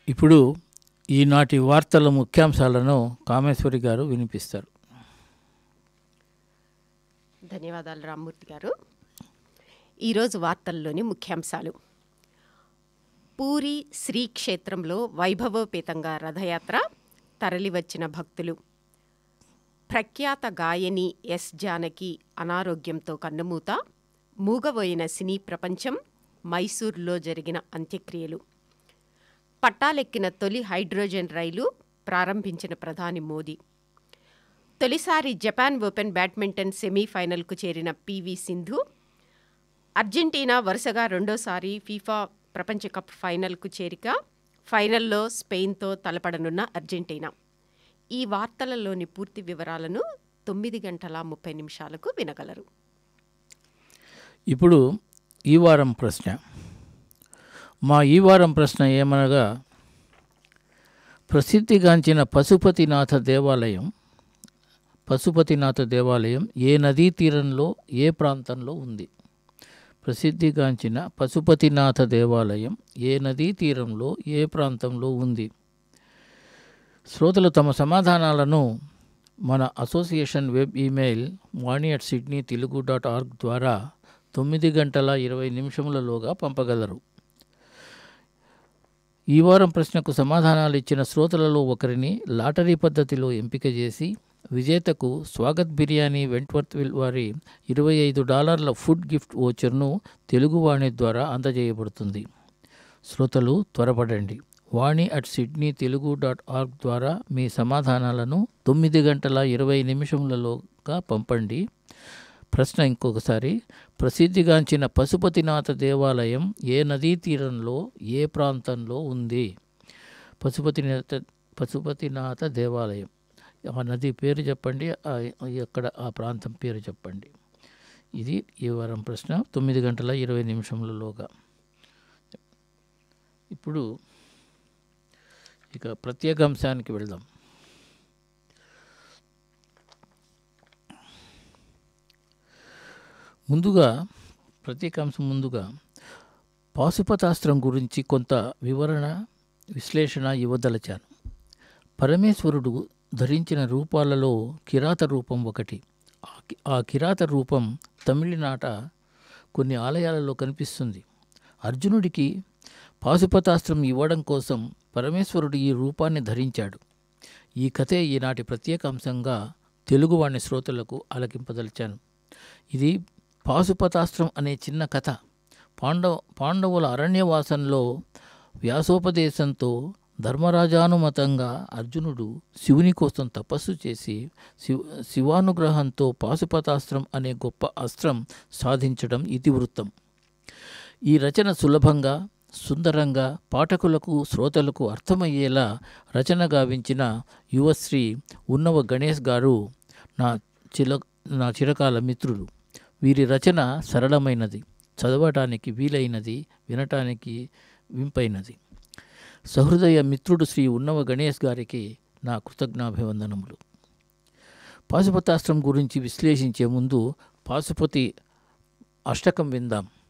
ఇప్పుడు ఈనాటి వార్తల ముఖ్యాంశాలను కామేశ్వరి గారు వినిపిస్తారు ధన్యవాదాలు రామ్మూర్తి గారు ఈరోజు వార్తల్లోని ముఖ్యాంశాలు పూరి శ్రీక్షేత్రంలో వైభవోపేతంగా రథయాత్ర తరలివచ్చిన భక్తులు ప్రఖ్యాత గాయని ఎస్ జానకి అనారోగ్యంతో కన్నుమూత మూగబోయిన సినీ ప్రపంచం మైసూర్లో జరిగిన అంత్యక్రియలు పట్టాలెక్కిన తొలి హైడ్రోజన్ రైలు ప్రారంభించిన ప్రధాని మోదీ తొలిసారి జపాన్ ఓపెన్ బ్యాడ్మింటన్ సెమీఫైనల్కు చేరిన పివి సింధు అర్జెంటీనా వరుసగా రెండోసారి ఫీఫా ప్రపంచ కప్ ఫైనల్కు చేరిక ఫైనల్లో స్పెయిన్తో తలపడనున్న అర్జెంటీనా ఈ వార్తలలోని పూర్తి వివరాలను తొమ్మిది గంటల ముప్పై నిమిషాలకు వినగలరు ఇప్పుడు ఈ వారం ప్రశ్న మా ఈ వారం ప్రశ్న ఏమనగా ప్రసిద్ధిగాంచిన పశుపతినాథ దేవాలయం పశుపతినాథ దేవాలయం ఏ నదీ తీరంలో ఏ ప్రాంతంలో ఉంది ప్రసిద్ధిగాంచిన పశుపతినాథ దేవాలయం ఏ నదీ తీరంలో ఏ ప్రాంతంలో ఉంది శ్రోతలు తమ సమాధానాలను మన association web email Vani at Sydney Telugu dot org ద్వారా తొమ్మిది గంటల ఇరవై నిమిషములలోగా పంపగలరు ఈ వారం ప్రశ్నకు సమాధానాలు ఇచ్చిన శ్రోతలలో ఒకరిని లాటరీ పద్ధతిలో ఎంపిక చేసి విజేతకు స్వాగత్ బిర్యానీ వెంట్వర్త్ విల్ వారి ఇరవై ఐదు డాలర్ల ఫుడ్ గిఫ్ట్ ఓచర్ను తెలుగువాణి ద్వారా అందజేయబడుతుంది శ్రోతలు త్వరపడండి Vani at Sydney Telugu dot org ద్వారా మీ సమాధానాలను తొమ్మిది గంటల ఇరవై నిమిషములలోగా పంపండి ప్రశ్న ఇంకొకసారి ప్రసిద్ధిగాంచిన పశుపతినాథ దేవాలయం ఏ నదీ తీరంలో ఏ ప్రాంతంలో ఉంది పశుపతినాథ పశుపతినాథ దేవాలయం ఆ నది పేరు చెప్పండి ఆ ఎక్కడ ఆ ప్రాంతం పేరు చెప్పండి ఇది ఈ వారం ప్రశ్న తొమ్మిది గంటల ఇరవై నిమిషములలోగా ఇప్పుడు ఇక ప్రత్యేక అంశానికి వెళ్దాం ముందుగా ప్రత్యేక అంశం ముందుగా పాశుపతాస్త్రం గురించి కొంత వివరణ విశ్లేషణ ఇవ్వదలచాను పరమేశ్వరుడు ధరించిన రూపాలలో కిరాత రూపం ఒకటి ఆ కి- ఆ కిరాత రూపం తమిళనాట కొన్ని ఆలయాలలో కనిపిస్తుంది అర్జునుడికి పాశుపతాస్త్రం ఇవ్వడం కోసం పరమేశ్వరుడు ఈ రూపాన్ని ధరించాడు ఈ కథే ఈనాటి ప్రత్యేక అంశంగా తెలుగువాణి శ్రోతలకు ఆలకింపదలిచాను ఇది పాశుపతాస్త్రం అనే చిన్న కథ పాండవ పాండవుల అరణ్యవాసంలో వ్యాసోపదేశంతో ధర్మరాజానుమతంగా అర్జునుడు శివుని కోసం తపస్సు చేసి శివ శివానుగ్రహంతో పాశుపతాస్త్రం అనే గొప్ప అస్త్రం సాధించడం ఇతివృత్తం ఈ రచన సులభంగా సుందరంగా పాఠకులకు శ్రోతలకు అర్థమయ్యేలా రచన గావించిన యువశ్రీ ఉన్నవ గణేష్ గారు నా చిల నా చిరకాల మిత్రులు వీరి రచన సరళమైనది చదవటానికి వీలైనది వినటానికి వింపైనది సహృదయ మిత్రుడు శ్రీ ఉన్నవ గణేష్ గారికి నా కృతజ్ఞాభివందనములు పాశుపతాస్త్రం గురించి విశ్లేషించే ముందు పాశుపతి అష్టకం విందాం